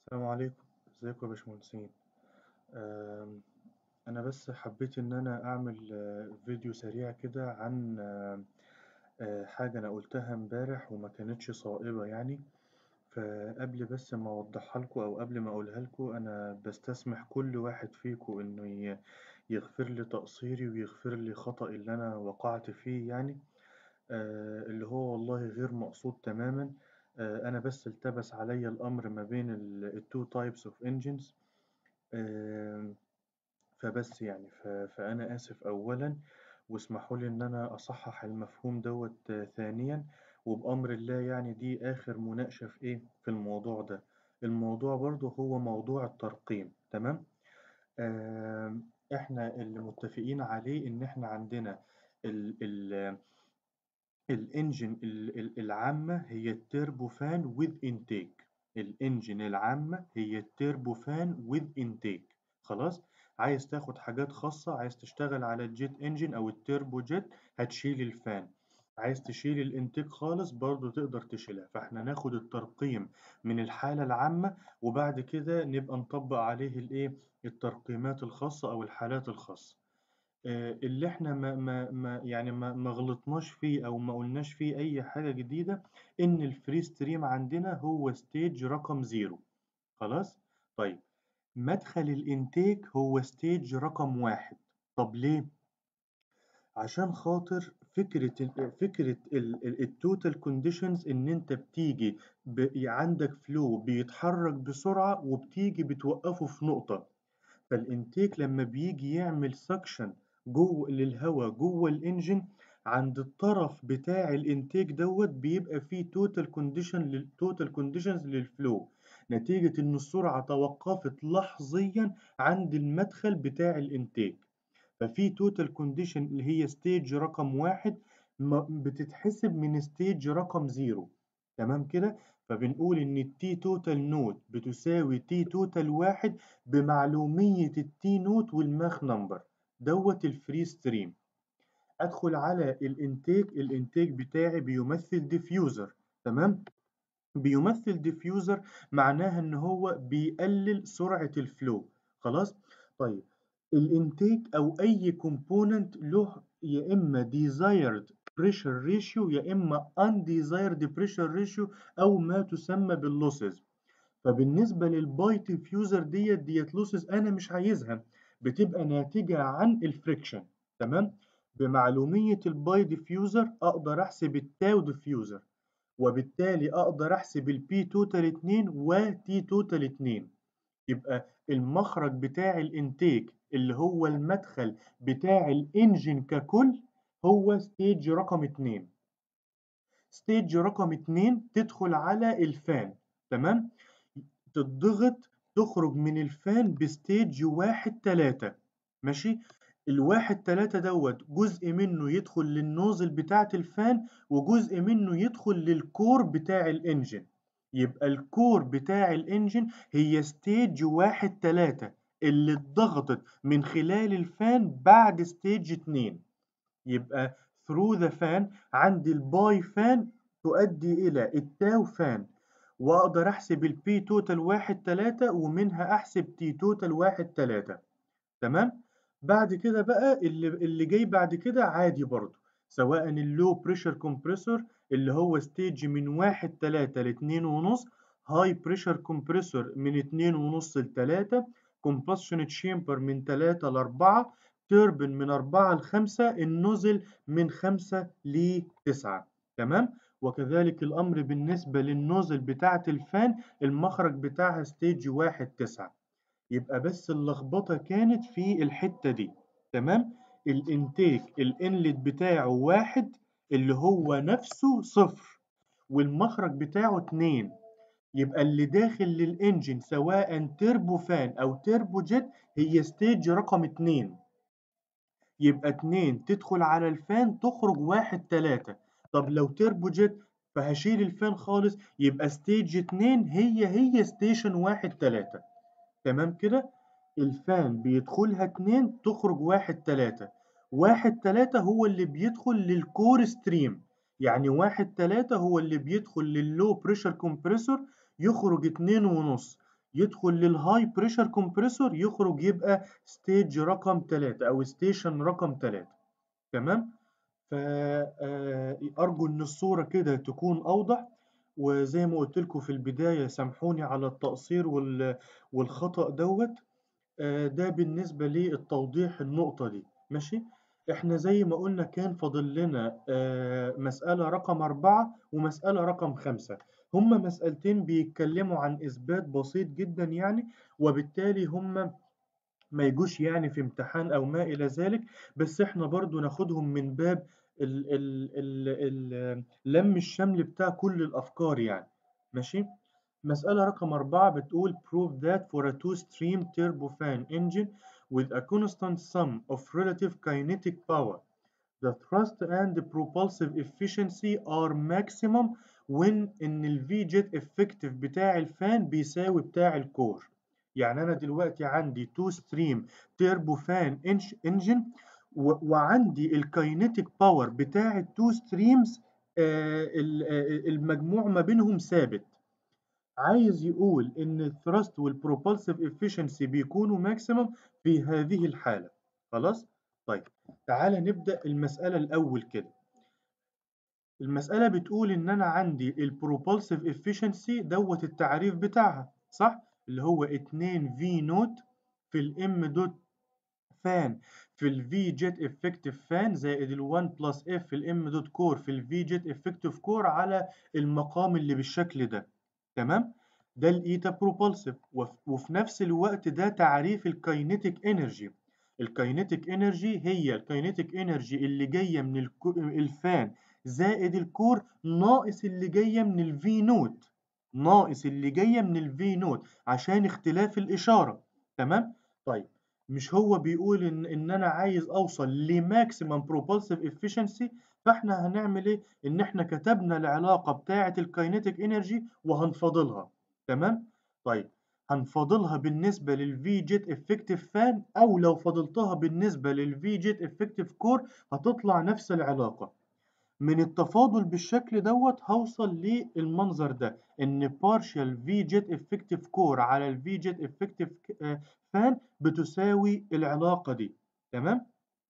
السلام عليكم ازيكم يا باشمهندسين آم، انا بس حبيت ان انا اعمل آه، فيديو سريع كده عن آه، آه، حاجة انا قلتها امبارح وما كانتش صائبة يعني فقبل بس ما اوضحها لكم او قبل ما اقولها لكم انا بستسمح كل واحد فيكم انه ي- يغفر لي تقصيري ويغفر لي خطأ اللي انا وقعت فيه يعني آه، اللي هو والله غير مقصود تماما آه، أنا بس التبس عليا الأمر ما بين ال two types of engines آه، فبس يعني ف- فأنا آسف أولا واسمحوا لي إن أنا أصحح المفهوم دوت آه، ثانيا وبأمر الله يعني دي آخر مناقشة في إيه في الموضوع ده الموضوع برضه هو موضوع الترقيم تمام آه، إحنا اللي متفقين عليه إن إحنا عندنا ال ال الإنجن ال- ال- العامة هي التربوفان with intake الإنجن العامة هي التربوفان with intake خلاص عايز تاخد حاجات خاصة عايز تشتغل على الجيت انجن أو التربو جيت هتشيل الفان عايز تشيل الانتيك خالص برضو تقدر تشيلها فاحنا ناخد الترقيم من الحالة العامة وبعد كده نبقى نطبق عليه الايه الترقيمات الخاصة أو الحالات الخاصة آه، اللي احنا ما ما ما يعني ما ما غلطناش فيه او ما قلناش فيه اي حاجة جديدة ان الفري ستريم عندنا هو ستيج رقم زيرو خلاص طيب مدخل الانتيك هو ستيج رقم واحد طب ليه عشان خاطر فكرة ال فكرة التوتال كونديشنز ان انت بتيجي ب- عندك فلو بيتحرك بسرعة وبتيجي بتوقفه في نقطة فالانتيك لما بيجي يعمل سكشن جوه للهواء جوه الانجن عند الطرف بتاع الانتيك دوت بيبقى فيه توتال كونديشن للتوتال كونديشنز للفلو نتيجة ان السرعة توقفت لحظيا عند المدخل بتاع الانتيك ففي توتال كونديشن اللي هي ستيج رقم واحد ما- بتتحسب من ستيج رقم زيرو تمام كده فبنقول ان التي توتال نوت بتساوي تي توتال واحد بمعلومية التي نوت والماخ نمبر دوت الفري ستريم ادخل على الانتيك الانتيك بتاعي بيمثل ديفيوزر تمام بيمثل ديفيوزر معناها ان هو بيقلل سرعة الفلو خلاص طيب الانتيك او اي كومبوننت له يا اما desired pressure ratio يا اما undesired pressure ratio او ما تسمى باللوسز فبالنسبة للباي ديفيوزر ديت ديت لوسز أنا مش عايزها بتبقى ناتجة عن الفريكشن تمام بمعلومية الباي ديفيوزر أقدر أحسب التاو ديفيوزر وبالتالي أقدر أحسب البي توتال 2 وتي توتال 2 يبقى المخرج بتاع الانتيك اللي هو المدخل بتاع الانجن ككل هو ستيج رقم 2 ستيج رقم 2 تدخل على الفان تمام تضغط تخرج من الفان بستيج واحد تلاتة ماشي الواحد تلاتة دوت جزء منه يدخل للنوزل بتاعة الفان وجزء منه يدخل للكور بتاع الانجن يبقى الكور بتاع الانجن هي ستيج واحد تلاتة اللي اتضغطت من خلال الفان بعد ستيج اتنين يبقى through the fan عندي الباي فان تؤدي إلى التاو فان وأقدر أحسب البي توتال واحد تلاتة ومنها أحسب تي توتال واحد تلاتة تمام بعد كده بقى اللي, اللي جاي بعد كده عادي برضو سواء اللو بريشر كومبريسور اللي هو ستيج من واحد تلاتة لاتنين ونص هاي بريشر كومبريسور من اتنين ونص لتلاتة كومبشن تشامبر من تلاتة لأربعة توربن من أربعة لخمسة النوزل من خمسة لتسعة تمام وكذلك الأمر بالنسبة للنوزل بتاعة الفان المخرج بتاعها ستيج واحد تسعة يبقى بس اللخبطة كانت في الحتة دي تمام الانتيك الانلت بتاعه واحد اللي هو نفسه صفر والمخرج بتاعه اتنين يبقى اللي داخل للانجن سواء تربو فان او تربو جيت هي ستيج رقم اتنين يبقى اتنين تدخل على الفان تخرج واحد تلاتة طب لو تربو جيت فهشيل الفان خالص يبقى ستيج اتنين هي هي ستيشن واحد تلاتة تمام كده الفان بيدخلها اتنين تخرج واحد تلاتة واحد تلاتة هو اللي بيدخل للكور ستريم يعني واحد تلاتة هو اللي بيدخل لللو بريشر كومبريسور يخرج اتنين ونص يدخل للهاي بريشر كومبريسور يخرج يبقى ستيج رقم 3 او ستيشن رقم 3 تمام فأرجو إن الصورة كده تكون أوضح وزي ما قلت لكم في البداية سامحوني على التقصير وال- والخطأ دوت آه، ده بالنسبة للتوضيح النقطة دي ماشي احنا زي ما قلنا كان فاضل لنا آه، مسألة رقم أربعة ومسألة رقم خمسة هما مسألتين بيتكلموا عن إثبات بسيط جدا يعني وبالتالي هما ما يجوش يعني في امتحان أو ما إلى ذلك بس إحنا برضو ناخدهم من باب ال ال ال ال لم الشمل بتاع كل الأفكار يعني ماشي مسألة رقم أربعة بتقول prove that for a two-stream turbofan engine with a constant sum of relative kinetic power the thrust and the propulsive efficiency are maximum when إن ال VJet effective بتاع الفان بيساوي بتاع الكور يعني أنا دلوقتي عندي تو ستريم تيربو فان انجن وعندي الكاينيتيك باور بتاع التو ستريمز المجموع ما بينهم ثابت عايز يقول ان الثراست والبروبulsive efficiency بيكونوا ماكسيمم في هذه الحالة خلاص طيب تعالى نبدأ المسألة الأول كده المسألة بتقول إن أنا عندي البروبulsive efficiency دوت التعريف بتاعها صح؟ اللي هو 2 في نوت في الام دوت فان في الفي جيت افكتيف فان زائد ال1 بلس اف في الام دوت كور في الفي جيت افكتيف كور على المقام اللي بالشكل ده تمام؟ ده الايتا بروبulsive وفي نفس الوقت ده تعريف الكاينيتيك انرجي الكاينيتيك انرجي هي الكاينيتيك انرجي اللي جايه من الفان زائد الكور ناقص اللي جايه من الفي نوت ناقص اللي جايه من الفي نوت عشان اختلاف الاشاره تمام طيب مش هو بيقول ان ان انا عايز اوصل لماكسيمم بروبulsive efficiency فاحنا هنعمل ايه ان احنا كتبنا العلاقه بتاعه الكاينيتيك انرجي وهنفاضلها تمام طيب هنفاضلها بالنسبة للفي جيت افكتيف فان او لو فاضلتها بالنسبة للفي جيت افكتيف كور هتطلع نفس العلاقة من التفاضل بالشكل دوت هوصل للمنظر ده ان partial في جيت افكتيف كور على الفي جيت افكتيف فان بتساوي العلاقة دي تمام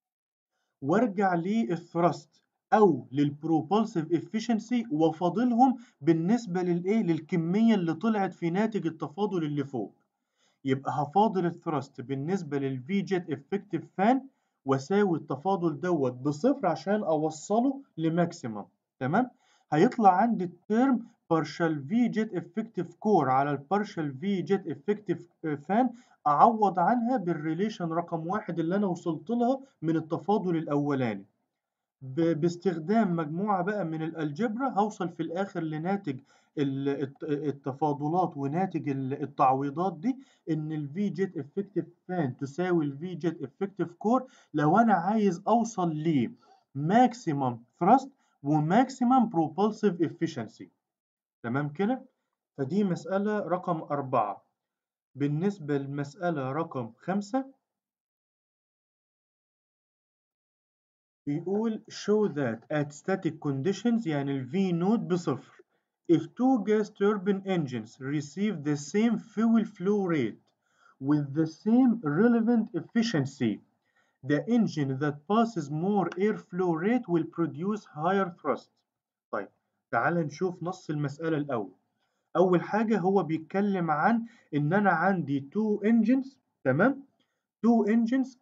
وارجع للثرست او للبروبulsive efficiency وافاضلهم بالنسبه للايه للكميه اللي طلعت في ناتج التفاضل اللي فوق يبقى هفاضل الثرست بالنسبه للفي جيت افكتيف فان واساوي التفاضل دوت بصفر عشان اوصله لماكسيمم تمام هيطلع عندي الترم partial في جيت افكتيف كور على البارشال في جيت افكتيف فان اعوض عنها بالريليشن رقم واحد اللي انا وصلت لها من التفاضل الاولاني باستخدام مجموعة بقى من الألجبرا هوصل في الآخر لناتج التفاضلات وناتج التعويضات دي إن ال V jet effective fan تساوي ال V jet effective core لو أنا عايز أوصل ل maximum thrust و maximum propulsive efficiency تمام كده؟ فدي مسألة رقم أربعة بالنسبة للمسألة رقم خمسة بيقول show that at static conditions يعني ال V node بصفر if two gas turbine engines receive the same fuel flow rate with the same relevant efficiency the engine that passes more airflow rate will produce higher thrust طيب تعال نشوف نص المسألة الأول أول حاجة هو بيتكلم عن إن أنا عندي two engines تمام تو انجنز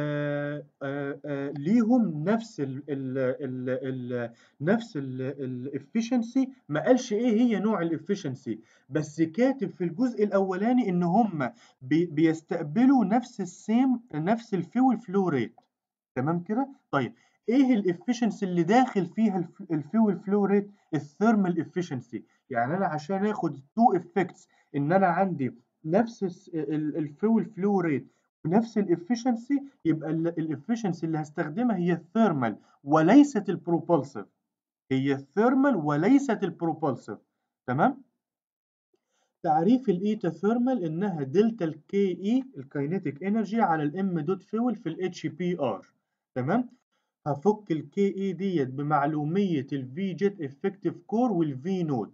ليهم نفس ال ال ال ال نفس الافشنسي ما قالش ايه هي نوع الافشنسي بس كاتب في الجزء الاولاني ان هم بي بيستقبلوا نفس السيم نفس الفيول فلو ريت تمام كده طيب ايه الافشنسي اللي داخل فيها الفيول فلو ريت الثيرمال افشنسي يعني انا عشان اخد تو افكتس ان انا عندي نفس الفيول فلو ريت بنفس الافشنسي يبقى الافشنسي اللي هستخدمها هي الثيرمال وليست البروبulsive هي الثيرمال وليست البروبulsive تمام تعريف الايتا ثيرمال انها دلتا الكي اي الكاينيتيك انرجي على الام دوت فيول في الاتش بي ار تمام هفك الكي اي ديت بمعلوميه الفي جيت افكتيف كور والفي نود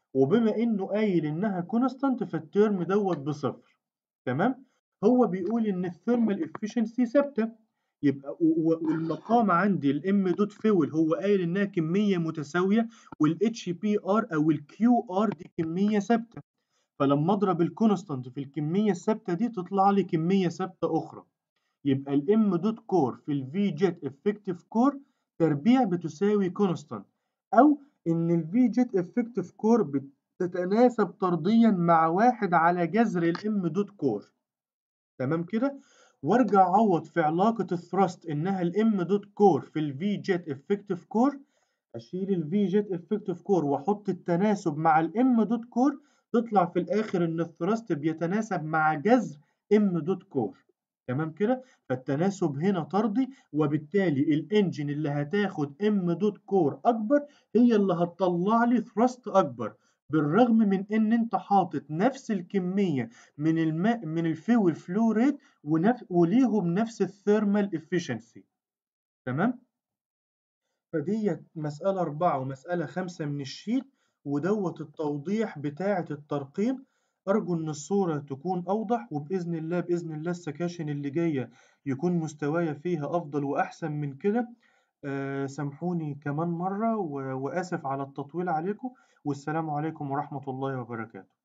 وبما إنه قايل إنها constant فالترم دوت بصفر تمام؟ هو بيقول إن الثيرمال efficiency ثابتة يبقى و- و- والمقام عندي الام دوت فيول هو قايل إنها كمية متساوية والاتش بي ار أو الكيو ار دي كمية ثابتة فلما أضرب الكونستانت في الكمية الثابتة دي تطلع لي كمية ثابتة أخرى يبقى الام دوت كور في الفي جيت افكتيف كور تربيع بتساوي كونستانت او ان الفي جيت افكتيف كور بتتناسب طرديا مع واحد على جذر الام دوت كور تمام كده وارجع اعوض في علاقه الثراست انها الام دوت كور في الفي جيت افكتيف كور اشيل الفي جيت افكتيف كور واحط التناسب مع الام دوت كور تطلع في الاخر ان الثراست بيتناسب مع جذر ام دوت كور تمام كده فالتناسب هنا طردي وبالتالي الانجن اللي هتاخد ام دوت كور اكبر هي اللي هتطلع لي ثراست اكبر بالرغم من ان انت حاطط نفس الكميه من الماء من الفيول فلو ريت ونف... وليهم نفس الثيرمال افيشنسي تمام فديت مسألة أربعة ومسألة خمسة من الشيت ودوت التوضيح بتاعة الترقيم أرجو إن الصورة تكون أوضح وبإذن الله بإذن الله السكاشن اللي جاية يكون مستواي فيها أفضل وأحسن من كده آه سامحوني كمان مرة و- وآسف على التطويل عليكم والسلام عليكم ورحمة الله وبركاته